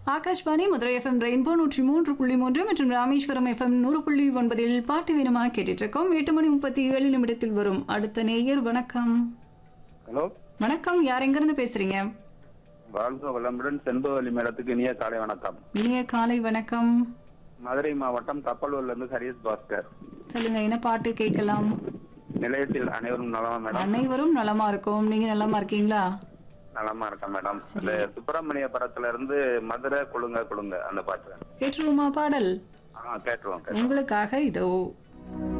Akashvani Madurai FM rainbow நூற்றி மூன்று புள்ளி மூன்று மற்றும் ராமேஸ்வரம் எஃப்எம் நூறு புள்ளி ஒன்பதில் பாட்டு வீரமாக கேட்டுட்டு இருக்கோம் எட்டு மணி முப்பத்தி ஏழு நிமிடத்தில் வரும் அடுத்த நேயர் வணக்கம் ஹலோ வணக்கம் யார் எங்கிருந்து பேசுறீங்க வாழ்க வளமுடன் செண்பவல்லி மேடத்துக்கு இனிய காலை வணக்கம் இனிய காலை வணக்கம் மதுரை மாவட்டம் கப்பலூர்ல இருந்து ஹரியஸ் பாஸ்கர் சொல்லுங்க என்ன பாட்டு கேட்கலாம் நிலையத்தில் அனைவரும் நலமா மேடம் அனைவரும் நலமா இருக்கும் நீங்க நலமா இருக்கீங்களா நலமா இருக்கேன் மேடம் இந்த சுப்பிரமணிய படத்துல இருந்து மதுரை குழுங்க குழுங்க அந்த பாட்டு கேட்டுருவோமா பாடல் ஆ கேட்டுருவோம் கேட்டுருவோம் உங்களுக்காக இதோ